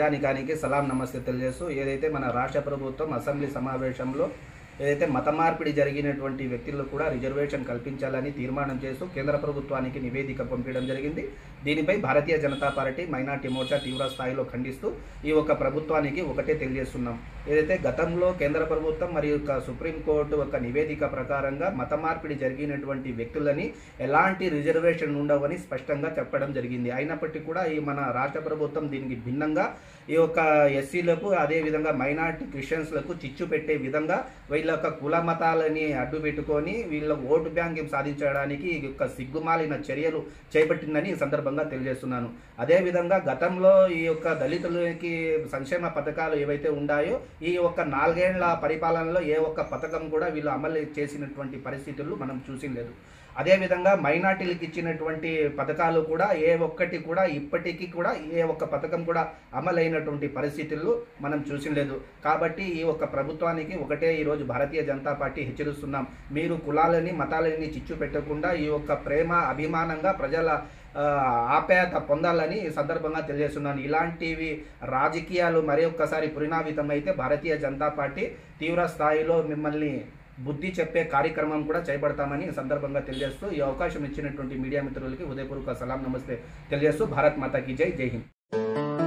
ప్రజానికానికి సలాం నమస్తే తెలియజేస్తూ ఏదైతే మన రాష్ట్ర ప్రభుత్వం అసెంబ్లీ సమావేశంలో ఏదైతే మత మార్పిడి జరిగినటువంటి వ్యక్తులకు కూడా రిజర్వేషన్ కల్పించాలని తీర్మానం చేస్తూ కేంద్ర ప్రభుత్వానికి నివేదిక పంపించడం జరిగింది దీనిపై భారతీయ జనతా పార్టీ మైనార్టీ మోర్చా తీవ్ర స్థాయిలో ఖండిస్తూ ఈ యొక్క ప్రభుత్వానికి ఒకటే తెలియజేస్తున్నాం ఏదైతే గతంలో కేంద్ర ప్రభుత్వం మరియు యొక్క సుప్రీంకోర్టు ఒక నివేదిక ప్రకారంగా మత మార్పిడి జరిగినటువంటి వ్యక్తులని ఎలాంటి రిజర్వేషన్ ఉండవని స్పష్టంగా చెప్పడం జరిగింది అయినప్పటికీ కూడా ఈ మన రాష్ట్ర ప్రభుత్వం దీనికి భిన్నంగా ఈ యొక్క ఎస్సీలకు అదేవిధంగా మైనార్టీ క్రిస్టియన్స్లకు చిచ్చు పెట్టే విధంగా వీళ్ళ యొక్క కుల మతాలని అడ్డు పెట్టుకొని వీళ్ళ ఓటు బ్యాంకింగ్ సాధించడానికి ఈ యొక్క సిగ్గుమాలిన చర్యలు చేపట్టిందని ఈ సందర్భంగా తెలియజేస్తున్నాను అదేవిధంగా గతంలో ఈ యొక్క దళితులకి సంక్షేమ పథకాలు ఏవైతే ఉన్నాయో ఈ యొక్క నాలుగేళ్ల పరిపాలనలో ఏ ఒక్క పథకం కూడా వీళ్ళు అమలు చేసినటువంటి పరిస్థితులు మనం చూసి లేదు అదేవిధంగా మైనార్టీలకు ఇచ్చినటువంటి పథకాలు కూడా ఏ ఒక్కటి కూడా ఇప్పటికీ కూడా ఏ ఒక్క పథకం కూడా అమలైనటువంటి పరిస్థితులు మనం చూసి లేదు కాబట్టి ఈ ఒక్క ప్రభుత్వానికి ఒకటే ఈరోజు భారతీయ జనతా పార్టీ హెచ్చరిస్తున్నాం మీరు కులాలని మతాలని చిచ్చు పెట్టకుండా ఈ యొక్క ప్రేమ అభిమానంగా ప్రజల ఆ, ఆప్యాయత పొందాలని ఈ సందర్భంగా తెలియజేస్తున్నాను ఇలాంటివి రాజకీయాలు మరి ఒక్కసారి పురినావితమైతే భారతీయ జనతా పార్టీ తీవ్ర స్థాయిలో మిమ్మల్ని బుద్ధి చెప్పే కార్యక్రమం కూడా చేపడతామని ఈ సందర్భంగా తెలియజేస్తూ ఈ అవకాశం ఇచ్చినటువంటి మీడియా మిత్రులకి ఉదయపూర్వక సలాం నమస్తే తెలియజేస్తూ భారత్ మాతాకి జై జై హింద్